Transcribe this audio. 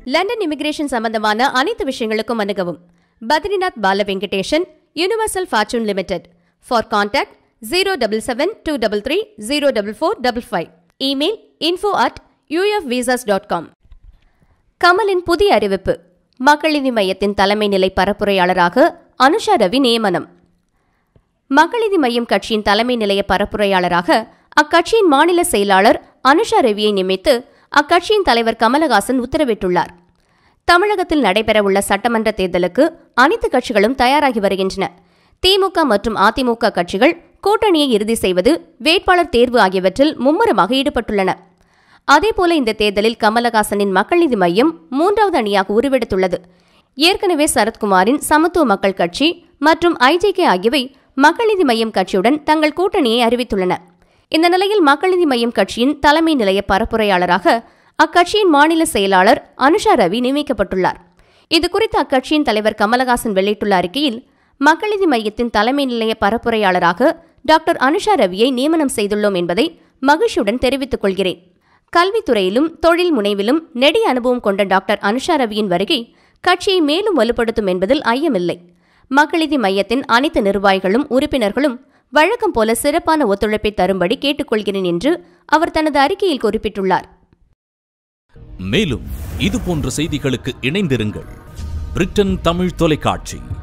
London immigration சம்பந்தமான அனைத்து விஷயங்களுக்கும் அணுகவும் Badrinath Bala Venkatesan universal fortune limited for contact zero double seven two double three zero double four double five email info at UF visas dot com கமலின் புதிய அறிவிப்பு மக்கள் நீதி மையத்தின் தலைமை நிலை பரப்புரையாளராக அனுஷா ரவி நியமனம் மக்கள் நீதி மையம் கட்சியின் தலைமை நிலைய பரப்புரையாளராக அக்கட்சியின் மாநில செயலாளர் அனுஷா ரவியை நியமித்து அக்கட்சியின் தலைவர் கமலஹாசன் உத்தரவிட்டுள்ளார் தமிழகத்தில் நடைபெறவுள்ள சட்டமன்ற தேர்தலுக்கு அனைத்து கட்சிகளும் தயாராகி வருகின்றன திமுக மற்றும் அதிமுக கட்சிகள் கூட்டணியை இறுதி செய்வது வேட்பாளர் தேர்வு ஆகியவற்றில் மும்முரமாக ஈடுபட்டுள்ளன அதேபோல இந்த தேர்தலில் கமலஹாசனின் மக்கள் நீதி மையம் மூன்றாவது அணியாக உருவெடுத்துள்ளது ஏற்கனவே சரத்குமாரின் சமத்துவ மக்கள் கட்சி மற்றும் ஐஜேகே ஆகியவை மக்கள் நீதி மையம் கட்சியுடன் தங்கள் கூட்டணியை அறிவித்துள்ளன இந்த நிலையில் மக்கள் நீதி மையம் கட்சியின் தலைமை நிலைய பரப்புரையாளராக அக்கட்சியின் மாநில செயலாளர் அனுஷா ரவி நியமிக்கப்பட்டுள்ளார் இதுகுறித்து அக்கட்சியின் தலைவர் கமலஹாசன் வெளியிட்டுள்ள அறிக்கையில் மக்கள் நீதி மையத்தின் தலைமை நிலைய பரப்புரையாளராக டாக்டர் அனுஷா ரவியை நியமனம் செய்துள்ளோம் என்பதை மகிழ்ச்சியுடன் தெரிவித்துக் கொள்கிறேன் கல்வித்துறையிலும் தொழில் முனைவிலும் நெடிய அனுபவம் கொண்ட டாக்டர் அனுஷா ரவியின் வருகை கட்சியை மேலும் வலுப்படுத்தும் என்பதில் ஐயமில்லை மக்களிதி மையத்தின் அனைத்து நிர்வாகிகளும் உறுப்பினர்களும் வழக்கம் போல சிறப்பான ஒத்துழைப்பை தரும்படி கேட்டுக்கொள்கிறேன் என்று அவர் தனது அறிக்கையில் குறிப்பிட்டுள்ளார் மேலும் இது போன்ற செய்திகளுக்கு இணைந்திருங்கள் பிரிட்டன் தமிழ் தொலைக்காட்சி